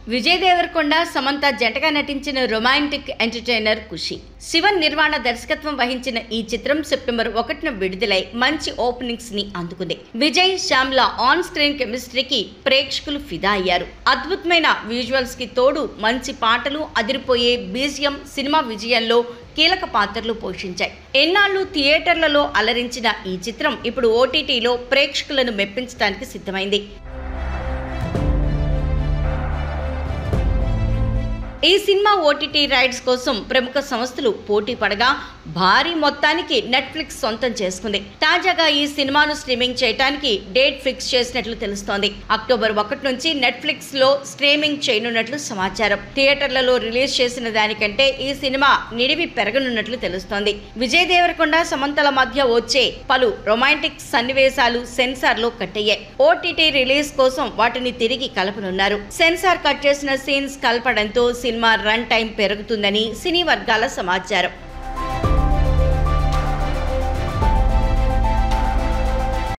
విజయ్ దేవరకొండ సమంత జంటగా నటించిన romantic entertainer Kushi Shivan Nirvana దర్శకత్వం వహించిన ఈ చిత్రం సెప్టెంబర్ ఒకటిన విడుదలై మంచి ఓపెనింగ్స్ ని అందుకుంది విజయ్ శ్యామ్ల ఆన్ స్క్రీన్ కెమిస్ట్రీకి ప్రేక్షకులు ఫిదా అయ్యారు అద్భుతమైన విజువల్స్ కి తోడు మంచి పాటలు అదిరిపోయే బీజియం సినిమా విజయంలో కీలక పాత్రలు పోషించాయి ఎన్నాళ్ళు థియేటర్లలో అలరించిన ఈ చిత్రం ఇప్పుడు ఓటీటీలో ప్రేక్షకులను మెప్పించడానికి సిద్ధమైంది ఈ సినిమా ఓటీటీ రైట్స్ కోసం ప్రముఖ సంస్థలు పోటీ పడగా భారీ మొత్తానికి నెట్ఫ్లిక్స్ సొంతం చేసుకుంది తాజాగా ఈ సినిమాను స్ట్రీమింగ్ చేయడానికి డేట్ ఫిక్స్ చేసినట్లు తెలుస్తోంది అక్టోబర్ ఒకటి నుంచి నెట్ఫ్లిక్స్ లో స్ట్రీమింగ్ చేయనున్నట్లు సమాచారం థియేటర్లలో రిలీజ్ చేసిన దానికంటే ఈ సినిమా నిడివి పెరగనున్నట్లు తెలుస్తోంది విజయ్ దేవరకొండ సమంతల మధ్య వచ్చే పలు రొమాంటిక్ సన్నివేశాలు సెన్సార్ లో కట్టయ్యాయి ఓటీటీ రిలీజ్ కోసం వాటిని తిరిగి కలపనున్నారు సెన్సార్ కట్ చేసిన సీన్స్ కలపడంతో సినిమా రన్ టైం పెరుగుతుందని సినీ వర్గాల సమాచారం